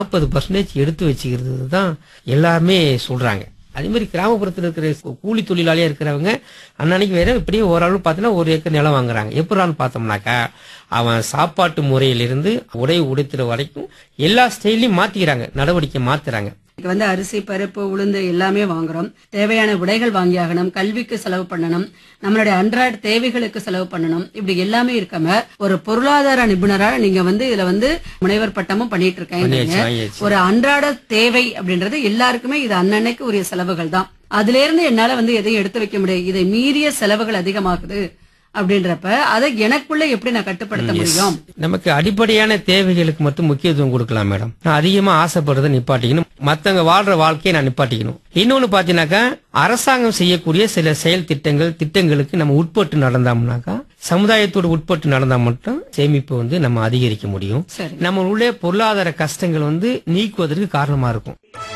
நாற்பது பர்சன்டேஜ் எடுத்து வச்சுக்கிறது தான் எல்லாருமே சொல்றாங்க அதே மாதிரி கிராமப்புறத்தில் இருக்கிற கூ- கூலி தொழிலாளியா இருக்கிறவங்க அன்னன்னைக்கு வேற இப்படியே ஓரளவு பார்த்தீங்கன்னா ஒரு ஏக்கர் நிலம் வாங்குறாங்க எப்படான்னு பார்த்தோம்னாக்கா அவன் சாப்பாட்டு முறையிலிருந்து உடை உடுத்துற வரைக்கும் எல்லா ஸ்டைலையும் மாத்திக்கிறாங்க நடவடிக்கை மாத்துறாங்க இன்னைக்கு வந்து அரிசி பருப்பு உளுந்து எல்லாமே வாங்குறோம் தேவையான உடைகள் வாங்கியாகணும் கல்விக்கு செலவு பண்ணணும் நம்மளுடைய அன்றாட தேவைகளுக்கு செலவு பண்ணணும் இப்படி எல்லாமே இருக்காம ஒரு பொருளாதார நிபுணரா நீங்க வந்து இதுல வந்து முனைவர் பட்டமும் பண்ணிட்டு பண்ணியாச்சு, இருக்கேன் வாங்கியாச்சு. ஒரு அன்றாட தேவை அப்படின்றது எல்லாருக்குமே இது அன்னன்னைக்கு உரிய செலவுகள் தான் அதுல இருந்து என்னால வந்து எதையும் எடுத்து வைக்க முடியாது இதை மீறிய செலவுகள் அதிகமாகுது அப்படின்றப்ப அதை எனக்குள்ள எப்படி நான் கட்டுப்படுத்த முடியும் நமக்கு அடிப்படையான தேவைகளுக்கு மட்டும் முக்கியத்துவம் கொடுக்கலாம் மேடம் நான் அதிகமா ஆசைப்படுறதை நிப்பாட்டிக்கணும் மத்தவங்க வாழ்ற வாழ்க்கையை நான் நிப்பாட்டிக்கணும் இன்னொன்னு பாத்தீங்கன்னாக்கா அரசாங்கம் செய்யக்கூடிய சில செயல் திட்டங்கள் திட்டங்களுக்கு நம்ம உட்பட்டு நடந்தோம்னாக்கா சமுதாயத்தோடு உட்பட்டு நடந்தா மட்டும் சேமிப்பு வந்து நம்ம அதிகரிக்க முடியும் சரி நம்ம உள்ள பொருளாதார கஷ்டங்கள் வந்து நீக்குவதற்கு காரணமா இருக்கும்